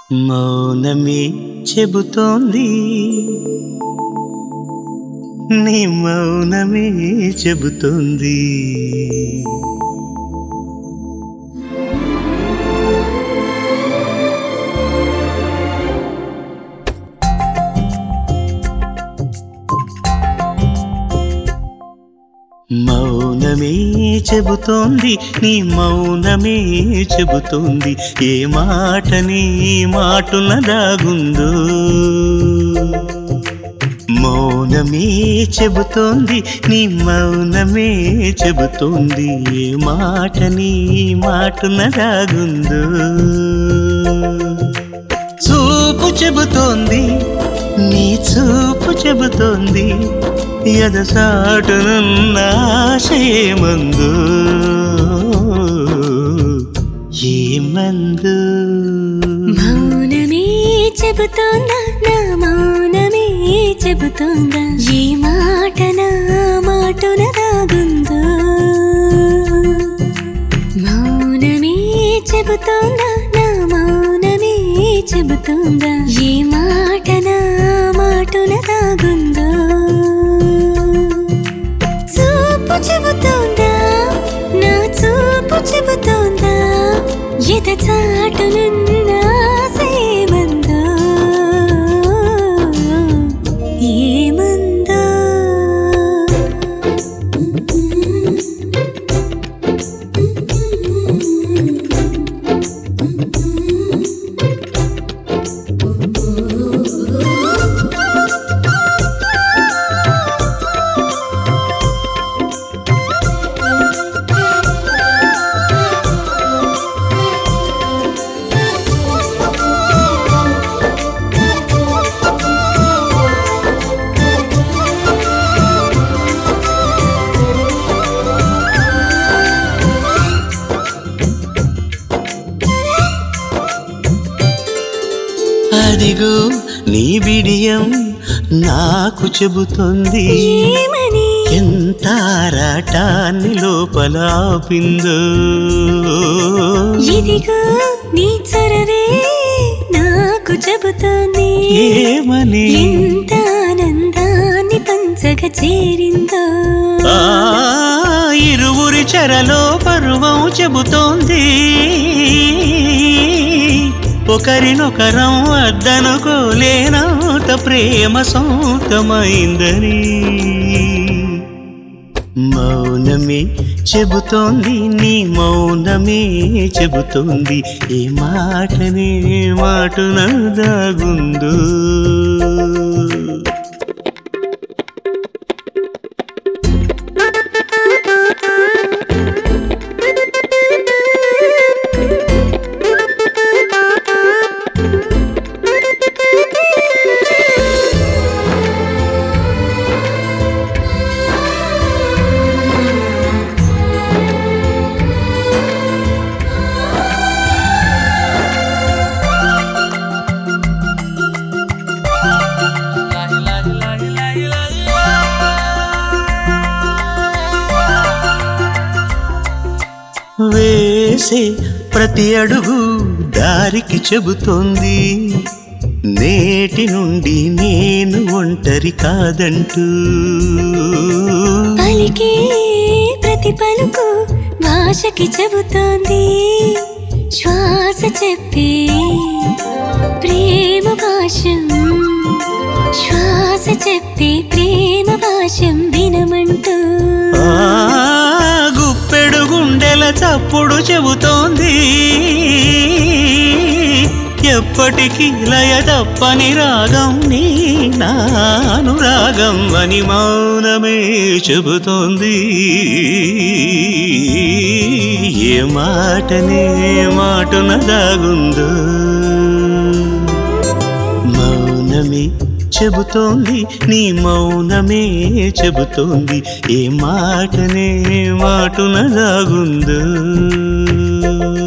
మౌనమే చెబుతోంది నీ మౌనమే చెబుతోంది మౌనమే చెబుతోంది నీ మౌనమే చెబుతోంది ఏ మాట నీ మాటున దాగుందో మౌనమే చెబుతోంది నీ మౌనమే చెబుతోంది ఏ మాట నీ మాటున దాగుందో చూపు చెబుతోంది నీ చూపు చెబుతోంది ఎదసాటునున్న ఆశయమందు ఏమందు మౌనమే చెబుతోందా నా మౌనమే చెబుతోందా ఏ మాట నా మాటున దాగుందో మౌనమే చెబుతోందా నా మౌనమే చెబుతోందా ఏ మాట నా మాటున దాగుందో చూపు చెబుతోందా నా చూపు చెబుతోందా ఎద చాటునున్న ఆశయమందో ఏమందో అదిగో నీ బిడియం నాకు చెబుతోంది ఏమని ఎంత ఆరాటాన్ని లోపల ఆపిందో ఇదిగో నీ చొరవే నాకు చెబుతోంది ఏమని ఎంత ఆనందాన్ని పంచగ చేరిందో ఆ ఇరువురి చెరలో పరువం చెబుతోంది ఒకరినొకరం అద్దనుకోలేనంత ప్రేమ సొంతమైందని మౌనమే చెబుతోంది నీ మౌనమే చెబుతోంది ఏ మాటనే మాటున దాగుందో వేసే ప్రతి అడుగు దారికి చెబుతోంది నేటి నుండి నేను ఒంటరి కాదంటూ పలికే ప్రతి పలుకు భాషకి చెబుతోంది శ్వాస చెప్పే ప్రేమ భాషం శ్వాస చెప్పే ప్రేమ భాషం వినమంటూ ఆ గుప్పెడు గుండెల చప్పుడు చెబుతోంది ఎప్పటికీ లయ తప్పని రాగం నీ నాను రాగం అని మౌనమే చెబుతోంది ఏ మాటనే మాటున దాగుందో మౌనమే చెబుతోంది నీ మౌనమే చెబుతోంది ఏ మాటనే మాటున దాగుందో